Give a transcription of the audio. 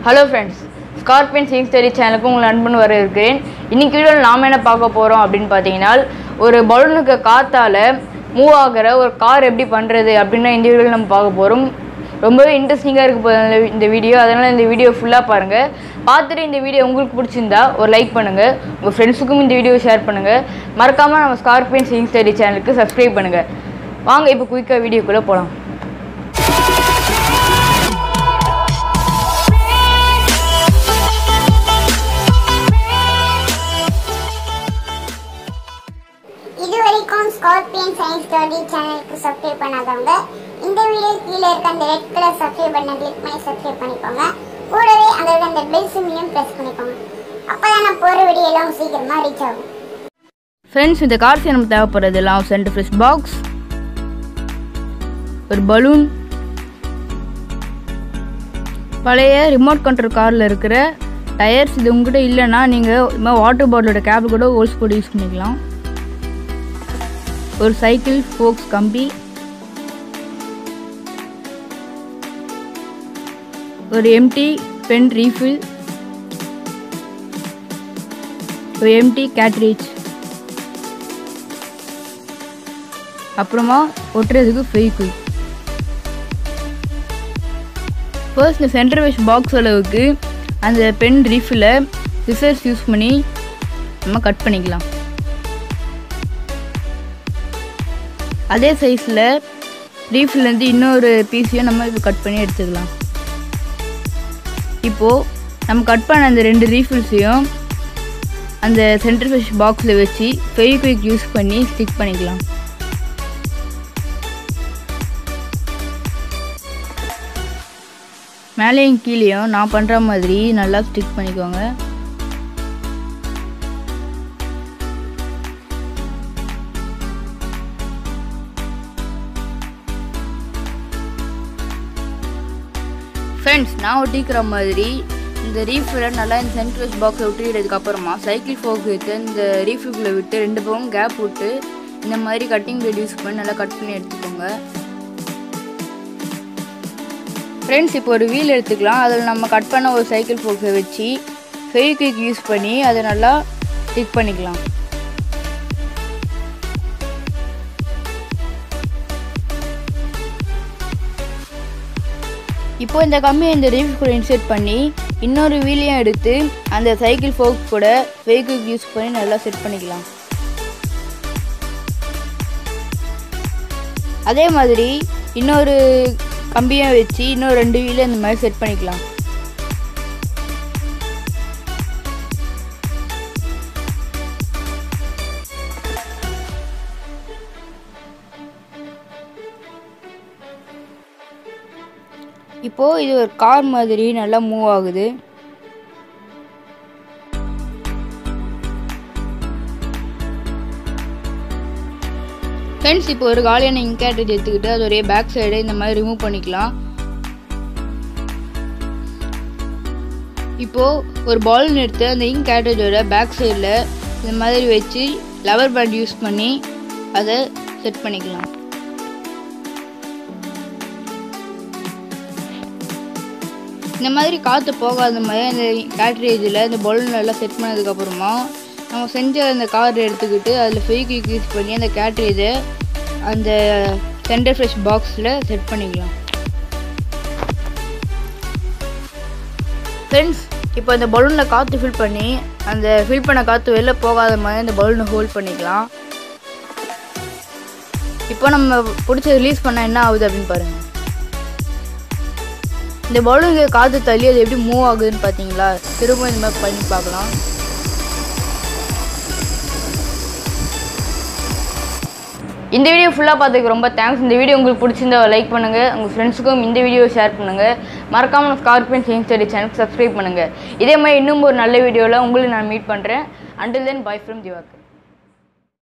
hello friends scorpion science study சேனலுக்கு உங்களை அன்புன்னு வரவேற்கிறேன் இன்னைக்கு வீடியோவில் நாம் என்ன பார்க்க போகிறோம் அப்படின்னு பார்த்தீங்கன்னா ஒரு பலூனுக்கு காத்தால மூவ் ஆகிற ஒரு கார் எப்படி பண்ணுறது அப்படின்னு இந்த வீடியோவில் நம்ம பார்க்க போகிறோம் ரொம்பவே இன்ட்ரெஸ்டிங்காக இருக்க போகுது இந்த வீடியோ அதனால் இந்த வீடியோ ஃபுல்லாக பாருங்கள் பார்த்துட்டு இந்த வீடியோ உங்களுக்கு பிடிச்சிருந்தா ஒரு லைக் பண்ணுங்கள் உங்கள் ஃப்ரெண்ட்ஸுக்கும் இந்த வீடியோ ஷேர் பண்ணுங்கள் மறக்காமல் நம்ம ஸ்கார்பியன் சிங் ஸ்டடி சேனலுக்கு சப்ஸ்கிரைப் பண்ணுங்கள் வாங்க இப்போ குயிக்காக வீடியோக்குள்ளே போகலாம் இது வரைக்கும் ஸ்கார்பியன் சயின்ஸ் ஸ்டடி சேனலுக்கு சப்ஸ்கிரைப் பண்ணாதவங்க இந்த வீடியோ கீழே இருக்க அந்த ரெட் கலர் சப்ஸ்கிரைப் பட்டனை கிளிக் பண்ணி சப்ஸ்கிரைப் பண்ணிக்கோங்க கூடவே அந்த அந்த பெல் சிம்லையும் ப்ரெஸ் பண்ணிக்கோங்க அப்பதான் நான் போகிற வீடியோ எல்லாம் சீக்கிரமா ரீச் ஆகும் ஃப்ரெண்ட்ஸ் இந்த கார்ஸ் நமக்கு தேவைப்படுறதெல்லாம் சென்டர் ஃபிஷ் பாக்ஸ் ஒரு பலூன் பழைய ரிமோட் கண்ட்ரோல் காரில் இருக்கிற டயர்ஸ் இது உங்ககிட்ட இல்லைன்னா நீங்கள் இது மாதிரி வாட்டர் பாட்டிலோட கேப் கூட ஹோல்ஸ் போட்டு யூஸ் பண்ணிக்கலாம் ஒரு சைக்கிள் ஃபோக்ஸ் கம்பி ஒரு எம்டி பென் ரீஃபில் ஒரு எம்டி கேட்ரேஜ் அப்புறமா ஒட்டுறதுக்கு ஃபெய்குய் ஃபர்ஸ்ட் இந்த சென்டர் வெஷ் பாக்ஸ் அளவுக்கு அந்த பென் ரீஃபில் சிசர்ஸ் யூஸ் பண்ணி நம்ம கட் பண்ணிக்கலாம் அதே சைஸில் ரீஃபில்லேருந்து இன்னொரு பீஸையும் நம்ம இப்போ கட் பண்ணி எடுத்துக்கலாம் இப்போது நம்ம கட் பண்ண அந்த ரெண்டு ரீஃபில்ஸையும் அந்த சென்டர் ஃபிஷ் பாக்ஸில் வச்சு ஃபெவிக்விக் யூஸ் பண்ணி ஸ்டிக் பண்ணிக்கலாம் மேலேயும் கீழேயும் நான் பண்ணுற மாதிரி நல்லா ஸ்டிக் பண்ணிக்கோங்க ஃப்ரெண்ட்ஸ் நான் ஒட்டிக்கிற மாதிரி இந்த ரீஃபில் நல்லா இந்த சென்ட்ரஸ் பாக்ஸை ஒட்டிக்கிறதுக்கு அப்புறமா சைக்கிள் ஃபோக் எடுத்து இந்த ரீஃபில்குள்ளே விட்டு ரெண்டு பக்கம் கேப் விட்டு இந்த மாதிரி கட்டிங் பிளேட் யூஸ் பண்ணி நல்லா கட் பண்ணி எடுத்துக்கோங்க ஃப்ரெண்ட்ஸ் இப்போ ஒரு வீல் எடுத்துக்கலாம் அதில் நம்ம கட் பண்ண ஒரு சைக்கிள் ஃபோக்ஸை வச்சு ஃபெவிக்விக் யூஸ் பண்ணி அதை நல்லா ஸ்டிக் பண்ணிக்கலாம் இப்போ இந்த கம்பியை இந்த ரீஃப் கூட இன்செர்ட் பண்ணி இன்னொரு வீலையும் எடுத்து அந்த சைக்கிள் ஃபோக் கூட ஃபெவிக்விக் யூஸ் பண்ணி நல்லா செட் பண்ணிக்கலாம் அதே மாதிரி இன்னொரு கம்பியும் வச்சு இன்னும் ரெண்டு வீலும் இந்த மாதிரி செட் பண்ணிக்கலாம் இப்போ இது ஒரு கார் மாதிரி நல்லா மூவ் ஆகுது ஃப்ரெண்ட்ஸ் இப்போ ஒரு காலியான இன்கேட்டேஜ் எடுத்துக்கிட்டு அதோடைய பேக் சைடு இந்த மாதிரி ரிமூவ் பண்ணிக்கலாம் இப்போ ஒரு பால் எடுத்து அந்த இங்க் கேட்டேஜோட பேக் சைடில் இந்த மாதிரி வச்சு லவர் பேண்ட் யூஸ் பண்ணி அதை செட் பண்ணிக்கலாம் இந்த மாதிரி காற்று போகாத மாதிரி அந்த கேட்ரேஜில் இந்த பலூன் எல்லாம் செட் பண்ணதுக்கப்புறமா நம்ம செஞ்ச அந்த கார் எடுத்துக்கிட்டு அதில் ஃபெவிக்விக் யூஸ் பண்ணி அந்த கேட்ரேஜை அந்த சென்டர் ஃப்ரெஷ் பாக்ஸில் செட் பண்ணிக்கலாம் ஃப்ரெண்ட்ஸ் இப்போ இந்த பலூனில் காற்று ஃபில் பண்ணி அந்த ஃபில் பண்ண காற்று வெளில போகாத மாதிரி அந்த பலூனை ஹோல்ட் பண்ணிக்கலாம் இப்போ நம்ம பிடிச்ச ரிலீஸ் பண்ணால் என்ன ஆகுது அப்படின்னு பாருங்கள் இந்த பலூனுக்கு காற்று தள்ளி அது எப்படி மூவ் ஆகுதுன்னு பார்த்தீங்களா திரும்ப இந்த மாதிரி பண்ணி பார்க்கலாம் இந்த வீடியோ ஃபுல்லாக பார்த்ததுக்கு ரொம்ப தேங்க்ஸ் இந்த வீடியோ உங்களுக்கு பிடிச்சிருந்தா லைக் பண்ணுங்கள் உங்கள் ஃப்ரெண்ட்ஸுக்கும் இந்த வீடியோ ஷேர் பண்ணுங்கள் மறக்காமல் ஸ்கார்பியன் சயின்ஸ் ஸ்டடி சேனலுக்கு சப்ஸ்கிரைப் பண்ணுங்கள் இதே மாதிரி இன்னும் ஒரு நல்ல வீடியோவில் உங்களை நான் மீட் பண்ணுறேன் அண்டில் தென் பாய் ஃப்ரம் திவாக்கு